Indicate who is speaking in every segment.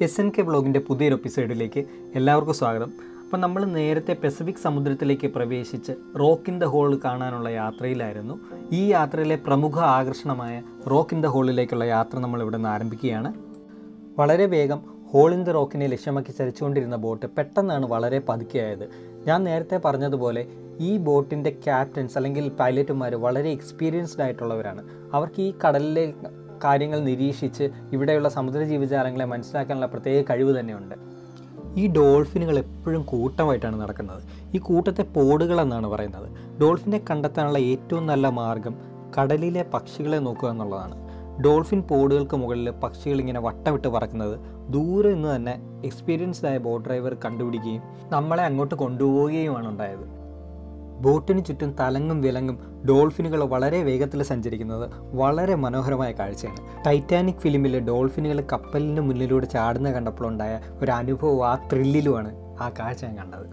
Speaker 1: S N K ബ്ലോഗിൻ്റെ പുതിയൊരു എപ്പിസോഡിലേക്ക് എല്ലാവർക്കും സ്വാഗതം അപ്പം നമ്മൾ നേരത്തെ പസഫിക് സമുദ്രത്തിലേക്ക് പ്രവേശിച്ച് റോക്ക് ഇൻ ദ ഹോൾ കാണാനുള്ള യാത്രയിലായിരുന്നു ഈ യാത്രയിലെ പ്രമുഖ ആകർഷണമായ റോക്ക് ഇൻ ദ ഹോളിലേക്കുള്ള യാത്ര നമ്മൾ ഇവിടെ നിന്ന് ആരംഭിക്കുകയാണ് വളരെ വേഗം ഹോൾ ഇൻ ദ റോക്കിനെ ലക്ഷ്യമാക്കി ചലിച്ചുകൊണ്ടിരുന്ന ബോട്ട് പെട്ടെന്നാണ് വളരെ പതുക്കെയായത് ഞാൻ നേരത്തെ പറഞ്ഞതുപോലെ ഈ ബോട്ടിൻ്റെ ക്യാപ്റ്റൻസ് അല്ലെങ്കിൽ പൈലറ്റുമാർ വളരെ എക്സ്പീരിയൻസ്ഡ് ആയിട്ടുള്ളവരാണ് അവർക്ക് ഈ കടലിലെ കാര്യങ്ങൾ നിരീക്ഷിച്ച് ഇവിടെയുള്ള സമുദ്ര ജീവജാലങ്ങളെ മനസ്സിലാക്കാനുള്ള പ്രത്യേക കഴിവ് തന്നെയുണ്ട് ഈ ഡോൾഫിനുകൾ എപ്പോഴും കൂട്ടമായിട്ടാണ് നടക്കുന്നത് ഈ കൂട്ടത്തെ പോടുകൾ എന്നാണ് പറയുന്നത് ഡോൾഫിനെ കണ്ടെത്താനുള്ള ഏറ്റവും നല്ല മാർഗം കടലിലെ പക്ഷികളെ നോക്കുക എന്നുള്ളതാണ് ഡോൾഫിൻ പോടുകൾക്ക് മുകളിൽ പക്ഷികൾ ഇങ്ങനെ വട്ടമിട്ട് പറക്കുന്നത് ദൂരെ നിന്ന് തന്നെ എക്സ്പീരിയൻസ്ഡ് ആയ ബോട്ട് ഡ്രൈവർ കണ്ടുപിടിക്കുകയും നമ്മളെ അങ്ങോട്ട് കൊണ്ടുപോവുകയുമാണ് ഉണ്ടായത് ബോട്ടിന് ചുറ്റും തലങ്ങും വിലങ്ങും ഡോൾഫിനുകൾ വളരെ വേഗത്തിൽ സഞ്ചരിക്കുന്നത് വളരെ മനോഹരമായ കാഴ്ചയാണ് ടൈറ്റാനിക് ഫിലിമിലെ ഡോൾഫിനുകൾ കപ്പലിന് മുന്നിലൂടെ ചാടുന്ന കണ്ടപ്പോഴുണ്ടായ ഒരു അനുഭവം ആ ത്രില്ലിലുമാണ് ആ കാഴ്ച ഞാൻ കണ്ടത്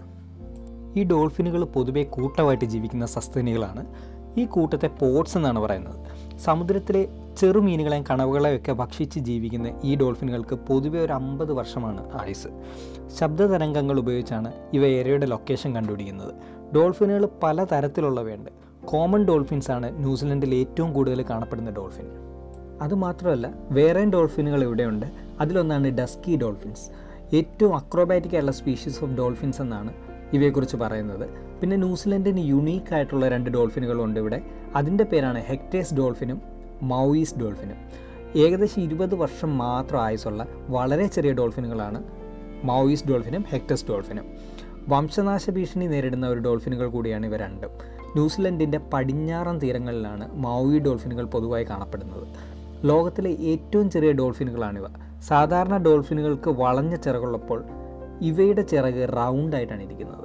Speaker 1: ഈ ഡോൾഫിനുകൾ പൊതുവെ കൂട്ടമായിട്ട് ജീവിക്കുന്ന സസ്തനികളാണ് ഈ കൂട്ടത്തെ പോട്സ് എന്നാണ് പറയുന്നത് സമുദ്രത്തിലെ ചെറുമീനുകളെയും കണവുകളെയൊക്കെ ഭക്ഷിച്ച് ജീവിക്കുന്ന ഈ ഡോൾഫിനുകൾക്ക് പൊതുവെ ഒരു അമ്പത് വർഷമാണ് ആയുസ് ശബ്ദതരംഗങ്ങൾ ഉപയോഗിച്ചാണ് ഇവ ഏരിയയുടെ ലൊക്കേഷൻ കണ്ടുപിടിക്കുന്നത് ഡോൾഫിനുകൾ പല തരത്തിലുള്ളവയുണ്ട് കോമൺ ഡോൾഫിൻസ് ആണ് ന്യൂസിലൻഡിൽ ഏറ്റവും കൂടുതൽ കാണപ്പെടുന്ന ഡോൾഫിൻ അതുമാത്രമല്ല വേറെ ഡോൾഫിനുകൾ ഇവിടെയുണ്ട് അതിലൊന്നാണ് ഡസ്കി ഡോൾഫിൻസ് ഏറ്റവും അക്രോബാറ്റിക് ആയിട്ടുള്ള സ്പീഷീസ് ഓഫ് ഡോൾഫിൻസ് എന്നാണ് ഇവയെക്കുറിച്ച് പറയുന്നത് പിന്നെ ന്യൂസിലൻഡിന് യുണീക്ക് ആയിട്ടുള്ള രണ്ട് ഡോൾഫിനുകളുണ്ട് ഇവിടെ അതിൻ്റെ പേരാണ് ഹെക്ടേസ് ഡോൾഫിനും മൗയിസ് ഡോൾഫിനും ഏകദേശം ഇരുപത് വർഷം മാത്രം ആയുസുള്ള വളരെ ചെറിയ ഡോൾഫിനുകളാണ് മൗയിസ് ഡോൾഫിനും ഹെക്ടസ് ഡോൾഫിനും വംശനാശ ഭീഷണി നേരിടുന്ന ഒരു ഡോൾഫിനുകൾ കൂടിയാണ് ഇവ രണ്ടും ന്യൂസിലൻഡിൻ്റെ പടിഞ്ഞാറൻ തീരങ്ങളിലാണ് മൗയി ഡോൾഫിനുകൾ പൊതുവായി കാണപ്പെടുന്നത് ലോകത്തിലെ ഏറ്റവും ചെറിയ ഡോൾഫിനുകളാണിവ സാധാരണ ഡോൾഫിനുകൾക്ക് വളഞ്ഞ ചിറകുള്ളപ്പോൾ ഇവയുടെ ചിറക് റൗണ്ട് ആയിട്ടാണ് ഇരിക്കുന്നത്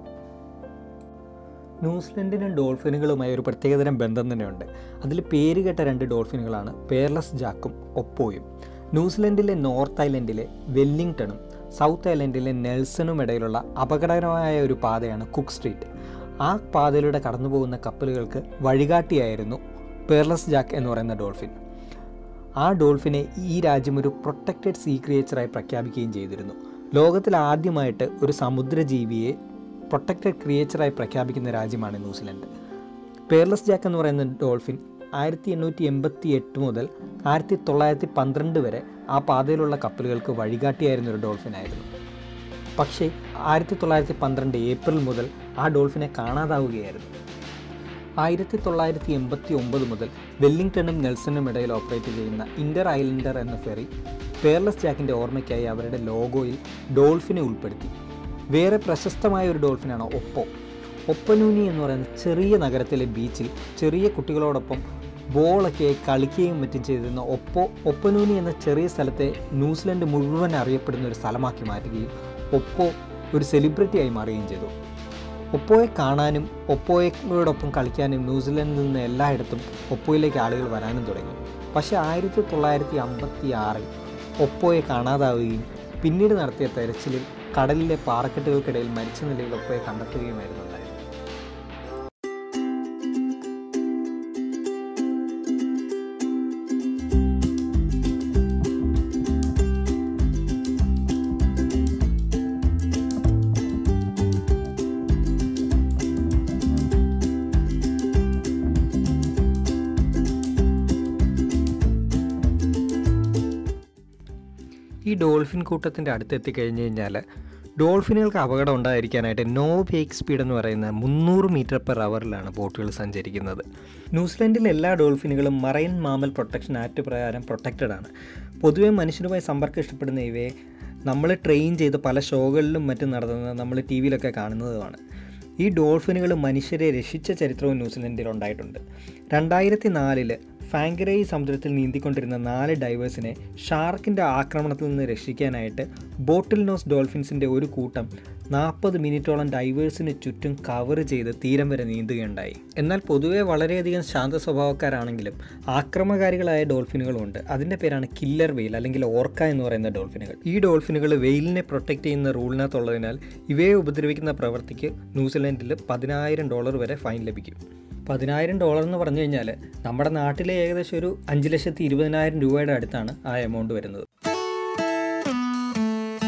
Speaker 1: ന്യൂസിലൻഡിനും ഡോൾഫിനുകളുമായി ഒരു പ്രത്യേകതരം ബന്ധം തന്നെയുണ്ട് അതിൽ പേരുകെട്ട രണ്ട് ഡോൾഫിനുകളാണ് പേർലസ് ജാക്കും ഒപ്പോയും ന്യൂസിലൻഡിലെ നോർത്ത് ഐലൻഡിലെ വെല്ലിംഗ്ടണും സൗത്ത് ഐലൻഡിലെ നെൽസണും ഇടയിലുള്ള അപകടകരമായ ഒരു പാതയാണ് കുക്ക് സ്ട്രീറ്റ് ആ പാതയിലൂടെ കടന്നു പോകുന്ന കപ്പലുകൾക്ക് വഴികാട്ടിയായിരുന്നു പേർലസ് ജാക്ക് എന്ന് പറയുന്ന ഡോൾഫിൻ ആ ഡോൾഫിനെ ഈ രാജ്യം ഒരു പ്രൊട്ടക്റ്റഡ് സീ ക്രിയേച്ചറായി പ്രഖ്യാപിക്കുകയും ചെയ്തിരുന്നു ലോകത്തിൽ ആദ്യമായിട്ട് ഒരു സമുദ്രജീവിയെ പ്രൊട്ടക്റ്റഡ് ക്രിയേച്ചറായി പ്രഖ്യാപിക്കുന്ന രാജ്യമാണ് ന്യൂസിലൻഡ് പേർലസ് ജാക്ക് എന്ന് പറയുന്ന ഡോൾഫിൻ ആയിരത്തി എണ്ണൂറ്റി എൺപത്തി എട്ട് മുതൽ ആയിരത്തി തൊള്ളായിരത്തി പന്ത്രണ്ട് വരെ ആ പാതയിലുള്ള കപ്പലുകൾക്ക് വഴികാട്ടിയായിരുന്ന ഒരു ഡോൾഫിനായിരുന്നു പക്ഷേ ആയിരത്തി തൊള്ളായിരത്തി പന്ത്രണ്ട് ഏപ്രിൽ മുതൽ ആ ഡോൾഫിനെ കാണാതാവുകയായിരുന്നു ആയിരത്തി തൊള്ളായിരത്തി എൺപത്തി ഒമ്പത് മുതൽ വെല്ലിംഗ്ടണും നെൽസണും ഇടയിൽ ഓപ്പറേറ്റ് ചെയ്യുന്ന ഇന്റർ ഐലൻഡർ എന്ന ഫെറി പേർലസ് ജാക്കിൻ്റെ ഓർമ്മയ്ക്കായി അവരുടെ ലോഗോയിൽ ഡോൾഫിനെ ഉൾപ്പെടുത്തി വേറെ പ്രശസ്തമായ ഒരു ഡോൾഫിനാണ് ഒപ്പോ ഒപ്പനൂനി എന്ന് പറയുന്ന ചെറിയ നഗരത്തിലെ ബീച്ചിൽ ചെറിയ കുട്ടികളോടൊപ്പം ബോളൊക്കെ കളിക്കുകയും മറ്റും ചെയ്തിരുന്ന ഒപ്പോ ഒപ്പനൂനി എന്ന ചെറിയ സ്ഥലത്തെ ന്യൂസിലൻഡ് മുഴുവൻ അറിയപ്പെടുന്ന ഒരു സ്ഥലമാക്കി മാറ്റുകയും ഒപ്പോ ഒരു സെലിബ്രിറ്റിയായി മാറുകയും ചെയ്തു ഒപ്പോയെ കാണാനും ഒപ്പോയോടൊപ്പം കളിക്കാനും ന്യൂസിലൻഡിൽ നിന്ന് എല്ലായിടത്തും ഒപ്പോയിലേക്ക് ആളുകൾ വരാനും തുടങ്ങി പക്ഷേ ആയിരത്തി തൊള്ളായിരത്തി അമ്പത്തി ആറിൽ ഒപ്പോയെ കാണാതാവുകയും പിന്നീട് നടത്തിയ തെരച്ചിലിൽ കടലിലെ പാറക്കെട്ടുകൾക്കിടയിൽ മരിച്ച നിലയിൽ ഒപ്പോയെ കണ്ടെത്തുകയുമായിരുന്നു ഉണ്ടായത് ഈ ഡോൾഫിൻ കൂട്ടത്തിൻ്റെ അടുത്ത് എത്തിക്കഴിഞ്ഞ് കഴിഞ്ഞാൽ ഡോൾഫിനുകൾക്ക് അപകടം ഉണ്ടായിരിക്കാനായിട്ട് നോ വേക്ക് സ്പീഡ് എന്ന് പറയുന്ന മുന്നൂറ് മീറ്റർ പെർ അവറിലാണ് ബോട്ടുകൾ സഞ്ചരിക്കുന്നത് ന്യൂസിലൻഡിലെ എല്ലാ ഡോൾഫിനുകളും മറൈൻ മാമൽ പ്രൊട്ടക്ഷൻ ആക്ട് പ്രകാരം പ്രൊട്ടക്റ്റഡ് ആണ് പൊതുവേ മനുഷ്യരുമായി സമ്പർക്കം ഇഷ്ടപ്പെടുന്ന ഇവയെ നമ്മൾ ട്രെയിൻ ചെയ്ത് പല ഷോകളിലും മറ്റും നടത്തുന്നത് നമ്മൾ ടി വിയിലൊക്കെ കാണുന്നതുമാണ് ഈ ഡോൾഫിനുകൾ മനുഷ്യരെ രക്ഷിച്ച ചരിത്രവും ന്യൂസിലൻഡിൽ ഉണ്ടായിട്ടുണ്ട് രണ്ടായിരത്തി നാലില് ഫാങ്കരൈ സമുദ്രത്തിൽ നീന്തിക്കൊണ്ടിരുന്ന നാല് ഡൈവേഴ്സിനെ ഷാർക്കിൻ്റെ ആക്രമണത്തിൽ നിന്ന് രക്ഷിക്കാനായിട്ട് ബോട്ടിൽ നോസ് ഡോൾഫിൻസിൻ്റെ ഒരു കൂട്ടം നാൽപ്പത് മിനിറ്റോളം ഡൈവേഴ്സിന് ചുറ്റും കവർ ചെയ്ത് തീരം വരെ നീന്തുകയുണ്ടായി എന്നാൽ പൊതുവെ വളരെയധികം ശാന്ത സ്വഭാവക്കാരാണെങ്കിലും ആക്രമകാരികളായ ഡോൾഫിനുകളുണ്ട് അതിൻ്റെ പേരാണ് കില്ലർ വെയിൽ അല്ലെങ്കിൽ ഓർക്ക എന്ന് പറയുന്ന ഡോൾഫിനുകൾ ഈ ഡോൾഫിനുകൾ വെയിലിനെ പ്രൊട്ടക്റ്റ് ചെയ്യുന്ന റൂളിനകത്തുള്ളതിനാൽ ഇവയെ ഉപദ്രവിക്കുന്ന പ്രവൃത്തിക്ക് ന്യൂസിലൻഡിൽ പതിനായിരം ഡോളർ വരെ ഫൈൻ ലഭിക്കും പതിനായിരം ഡോളർ എന്ന് പറഞ്ഞു കഴിഞ്ഞാൽ നമ്മുടെ നാട്ടിലെ ഏകദേശം ഒരു അഞ്ച് ലക്ഷത്തി ഇരുപതിനായിരം രൂപയുടെ അടുത്താണ് ആ എമൗണ്ട് വരുന്നത്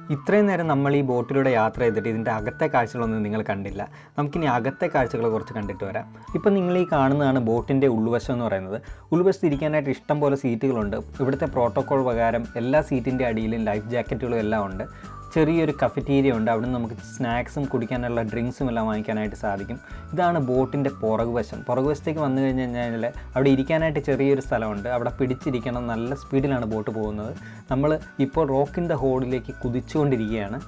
Speaker 1: ഇത്രയും നേരം നമ്മൾ ഈ ബോട്ടിലൂടെ യാത്ര ചെയ്തിട്ട് ഇതിൻ്റെ അകത്തെ കാഴ്ചകളൊന്നും നിങ്ങൾ കണ്ടില്ല നമുക്കിനി അകത്തെ കാഴ്ചകൾ കുറച്ച് കണ്ടിട്ട് വരാം ഇപ്പം നിങ്ങൾ ഈ കാണുന്നതാണ് ബോട്ടിൻ്റെ ഉൾവശം എന്ന് പറയുന്നത് ഉൾവശത്ത് ഇരിക്കാനായിട്ട് ഇഷ്ടം പോലെ സീറ്റുകളുണ്ട് ഇവിടുത്തെ പ്രോട്ടോക്കോൾ പ്രകാരം എല്ലാ സീറ്റിൻ്റെ അടിയിലും ലൈഫ് ജാക്കറ്റുകളും എല്ലാം ഉണ്ട് ചെറിയൊരു കഫറ്റീരിയ ഉണ്ട് അവിടെ നമുക്ക് സ്നാക്സും കുടിക്കാനുള്ള ഡ്രിങ്ക്സും എല്ലാം വാങ്ങിക്കാനായിട്ട് സാധിക്കും ഇതാണ് ബോട്ടിൻ്റെ പുറകുവശം പുറകുവശത്തേക്ക് വന്നു കഴിഞ്ഞ് കഴിഞ്ഞാൽ അവിടെ ഇരിക്കാനായിട്ട് ചെറിയൊരു സ്ഥലമുണ്ട് അവിടെ പിടിച്ചിരിക്കണം നല്ല സ്പീഡിലാണ് ബോട്ട് പോകുന്നത് നമ്മൾ ഇപ്പോൾ റോക്ക് ഇൻ ദ ഹോളിലേക്ക് കുതിച്ചുകൊണ്ടിരിക്കുകയാണ്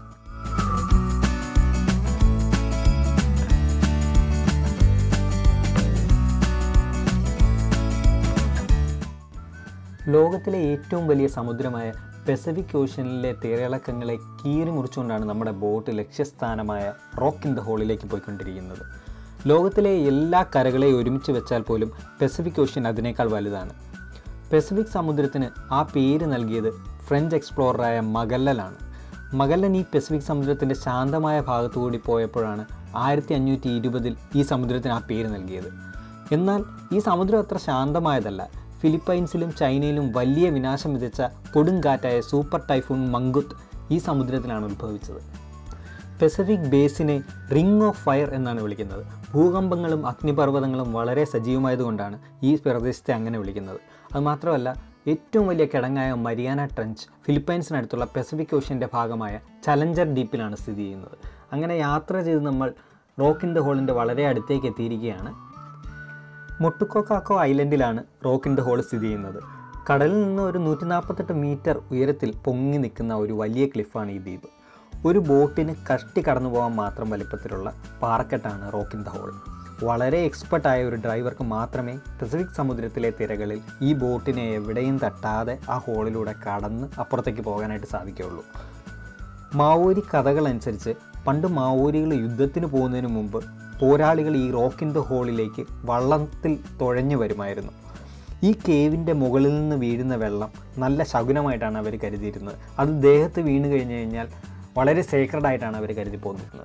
Speaker 1: ലോകത്തിലെ ഏറ്റവും വലിയ സമുദ്രമായ പസഫിക് ഓഷ്യനിലെ തിരയിളക്കങ്ങളെ കീറി മുറിച്ചുകൊണ്ടാണ് നമ്മുടെ ബോട്ട് ലക്ഷ്യസ്ഥാനമായ റോക്ക് ഇൻ ദ ഹോളിലേക്ക് പോയിക്കൊണ്ടിരിക്കുന്നത് ലോകത്തിലെ എല്ലാ കരകളെയും ഒരുമിച്ച് വെച്ചാൽ പോലും പസഫിക് ഓഷ്യൻ അതിനേക്കാൾ വലുതാണ് പസഫിക് സമുദ്രത്തിന് ആ പേര് നൽകിയത് ഫ്രഞ്ച് എക്സ്പ്ലോററായ മഗല്ലലാണ് മഗല്ലൻ ഈ പസഫിക് സമുദ്രത്തിൻ്റെ ശാന്തമായ ഭാഗത്തുകൂടി പോയപ്പോഴാണ് ആയിരത്തി അഞ്ഞൂറ്റി ഇരുപതിൽ ഈ സമുദ്രത്തിന് ആ പേര് നൽകിയത് എന്നാൽ ഈ സമുദ്രം അത്ര ശാന്തമായതല്ല ഫിലിപ്പൈൻസിലും ചൈനയിലും വലിയ വിനാശം വിതച്ച കൊടുങ്കാറ്റായ സൂപ്പർ ടൈഫൂൺ മങ്കുത്ത് ഈ സമുദ്രത്തിലാണ് ഉത്ഭവിച്ചത് പസഫിക് ബേസിനെ റിംഗ് ഓഫ് ഫയർ എന്നാണ് വിളിക്കുന്നത് ഭൂകമ്പങ്ങളും അഗ്നിപർവ്വതങ്ങളും വളരെ സജീവമായതുകൊണ്ടാണ് ഈ പ്രദേശത്തെ അങ്ങനെ വിളിക്കുന്നത് അതുമാത്രമല്ല ഏറ്റവും വലിയ കിടങ്ങായ മരിയാന ട്രഞ്ച് ഫിലിപ്പൈൻസിനടുത്തുള്ള പസഫിക് ഓഷ്യൻ്റെ ഭാഗമായ ചലഞ്ചർ ഡീപ്പിലാണ് സ്ഥിതി ചെയ്യുന്നത് അങ്ങനെ യാത്ര ചെയ്ത് നമ്മൾ റോക്ക് ഇൻ ദ ഹോളിൻ്റെ വളരെ അടുത്തേക്ക് എത്തിയിരിക്കുകയാണ് മൊട്ടുക്കോക്കാക്കോ ഐലൻഡിലാണ് റോക്ക് ഇൻ ദ ഹോൾ സ്ഥിതി ചെയ്യുന്നത് കടലിൽ നിന്ന് ഒരു നൂറ്റി നാൽപ്പത്തെട്ട് മീറ്റർ ഉയരത്തിൽ പൊങ്ങി നിൽക്കുന്ന ഒരു വലിയ ക്ലിഫാണ് ഈ ദ്വീപ് ഒരു ബോട്ടിന് കഷ്ടി കടന്നു പോകാൻ മാത്രം വലിപ്പത്തിലുള്ള പാറക്കെട്ടാണ് റോക്ക് ഇൻ ദ ഹോൾ വളരെ എക്സ്പെർട്ടായ ഒരു ഡ്രൈവർക്ക് മാത്രമേ പസഫിക് സമുദ്രത്തിലെ തിരകളിൽ ഈ ബോട്ടിനെ എവിടെയും തട്ടാതെ ആ ഹോളിലൂടെ കടന്ന് അപ്പുറത്തേക്ക് പോകാനായിട്ട് സാധിക്കുകയുള്ളൂ മാവോരി കഥകളനുസരിച്ച് പണ്ട് മാവോരികൾ യുദ്ധത്തിന് പോകുന്നതിന് മുമ്പ് പോരാളികൾ ഈ റോക്ക് ഇൻ ദ ഹോളിലേക്ക് വള്ളത്തിൽ തുഴഞ്ഞു വരുമായിരുന്നു ഈ കേവിൻ്റെ മുകളിൽ നിന്ന് വീഴുന്ന വെള്ളം നല്ല ശകുനമായിട്ടാണ് അവർ കരുതിയിരുന്നത് അത് ദേഹത്ത് വീണ് കഴിഞ്ഞു കഴിഞ്ഞാൽ വളരെ സേക്രഡ് ആയിട്ടാണ് അവർ കരുതി പോന്നിരുന്നത്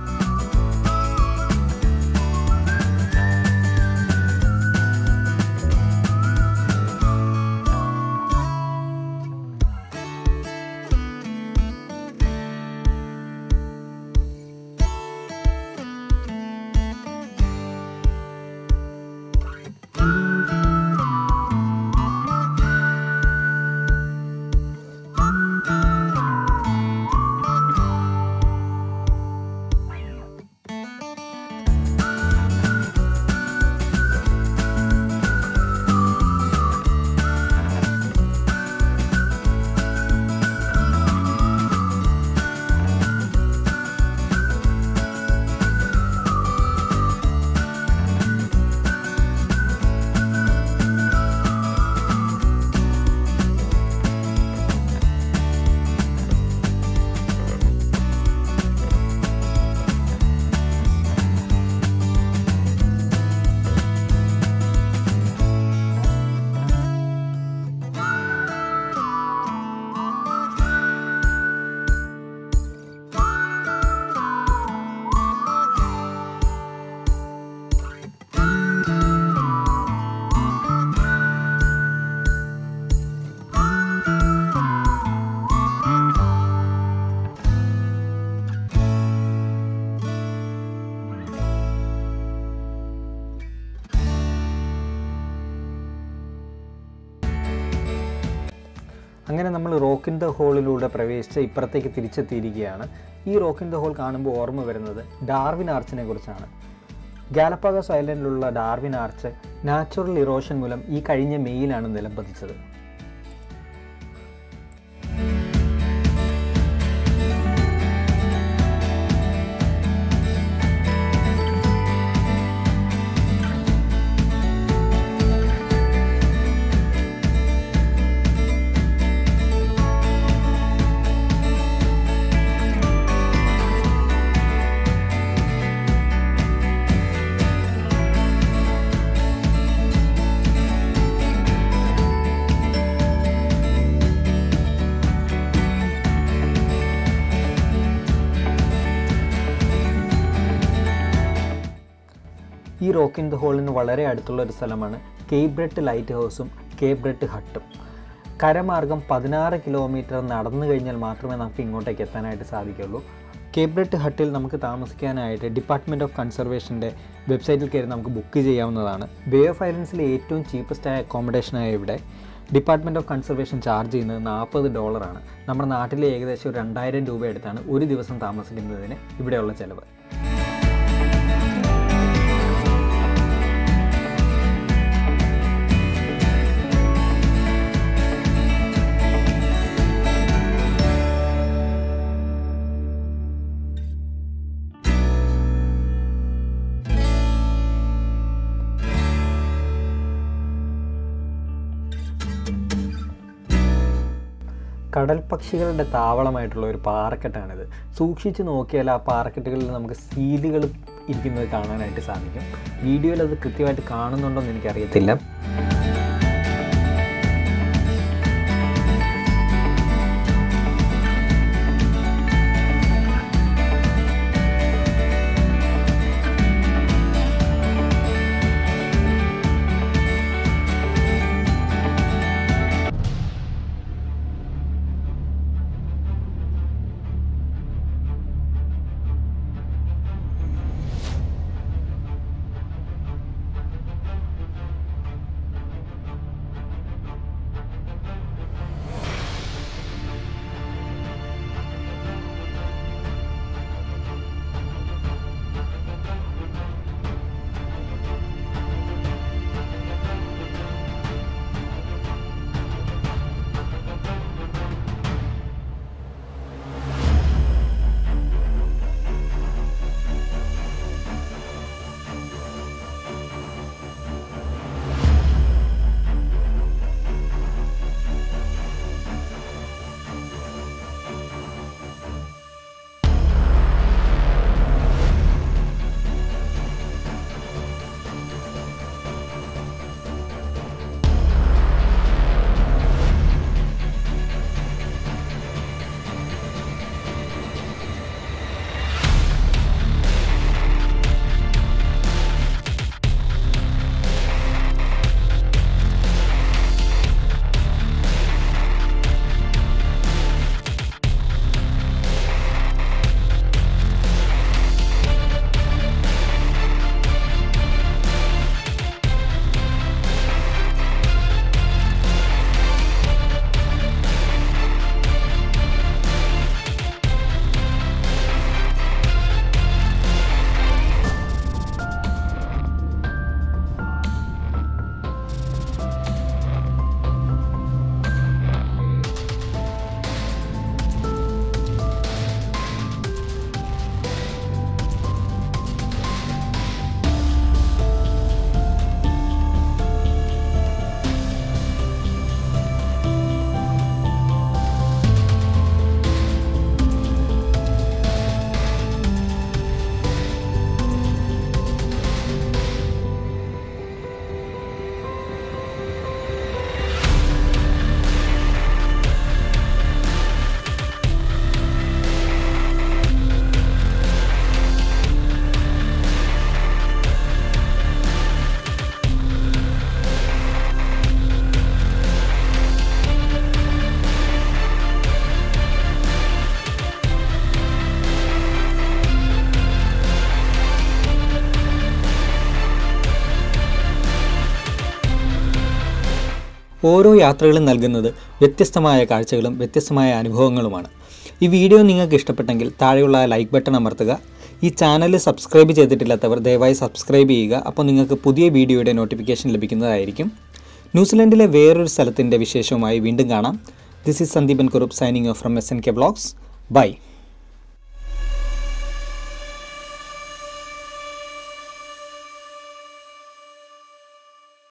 Speaker 1: അങ്ങനെ നമ്മൾ റോക്ക് ഇൻ ദ ഹോളിലൂടെ പ്രവേശിച്ച് ഇപ്പുറത്തേക്ക് തിരിച്ചെത്തിയിരിക്കുകയാണ് ഈ റോക്ക് ഇൻ ദ ഹോൾ കാണുമ്പോൾ ഓർമ്മ വരുന്നത് ഡാർവിൻ ആർച്ചിനെ കുറിച്ചാണ് ഗാലപ്പാഗോസ് ഐലൻഡിലുള്ള ഡാർവിൻ ആർച്ച് നാച്ചുറൽ ഇറോഷൻ മൂലം ഈ കഴിഞ്ഞ മെയ്യിലാണ് നിലം പതിച്ചത് ഈ റോക്ക് ഇൻ ദ ഹോളിന് വളരെ അടുത്തുള്ള ഒരു സ്ഥലമാണ് കേബ്രട്ട് ലൈറ്റ് ഹൗസും കേബ്രട്ട് ഹട്ടും കരമാർഗം പതിനാറ് കിലോമീറ്റർ നടന്നു കഴിഞ്ഞാൽ മാത്രമേ നമുക്ക് ഇങ്ങോട്ടേക്ക് എത്താനായിട്ട് സാധിക്കുള്ളൂ കേബ്രട്ട് ഹട്ടിൽ നമുക്ക് താമസിക്കാനായിട്ട് ഡിപ്പാർട്ട്മെൻറ്റ് ഓഫ് കൺസർവേഷൻ്റെ വെബ്സൈറ്റിൽ കയറി നമുക്ക് ബുക്ക് ചെയ്യാവുന്നതാണ് ബേ ഓഫ് ഐലൻഡ്സിലെ ഏറ്റവും ചീപ്പസ്റ്റായ അക്കോമഡേഷനായ ഇവിടെ ഡിപ്പാർട്ട്മെൻറ്റ് ഓഫ് കൺസർവേഷൻ ചാർജ് ചെയ്യുന്നത് നാൽപ്പത് ഡോളറാണ് നമ്മുടെ നാട്ടിലെ ഏകദേശം ഒരു രണ്ടായിരം രൂപ എടുത്താണ് ഒരു ദിവസം താമസിക്കുന്നതിന് ഇവിടെയുള്ള ചിലവ് കടൽ പക്ഷികളുടെ താവളമായിട്ടുള്ള ഒരു പാറക്കെട്ടാണിത് സൂക്ഷിച്ച് നോക്കിയാൽ ആ പാറക്കെട്ടുകളിൽ നമുക്ക് സീലുകൾ ഇരിക്കുന്നത് കാണാനായിട്ട് സാധിക്കും വീഡിയോയിൽ അത് കൃത്യമായിട്ട് കാണുന്നുണ്ടോ എന്ന് എനിക്കറിയത്തില്ല ഓരോ യാത്രകളും നൽകുന്നത് വ്യത്യസ്തമായ കാഴ്ചകളും വ്യത്യസ്തമായ അനുഭവങ്ങളുമാണ് ഈ വീഡിയോ നിങ്ങൾക്ക് ഇഷ്ടപ്പെട്ടെങ്കിൽ താഴെയുള്ള ലൈക്ക് ബട്ടൺ അമർത്തുക ഈ ചാനൽ സബ്സ്ക്രൈബ് ചെയ്തിട്ടില്ലാത്തവർ ദയവായി സബ്സ്ക്രൈബ് ചെയ്യുക അപ്പോൾ നിങ്ങൾക്ക് പുതിയ വീഡിയോയുടെ നോട്ടിഫിക്കേഷൻ ലഭിക്കുന്നതായിരിക്കും ന്യൂസിലൻഡിലെ വേറൊരു സ്ഥലത്തിൻ്റെ വിശേഷവുമായി വീണ്ടും കാണാം this is Sandeepan Kurup signing off from S N K blogs by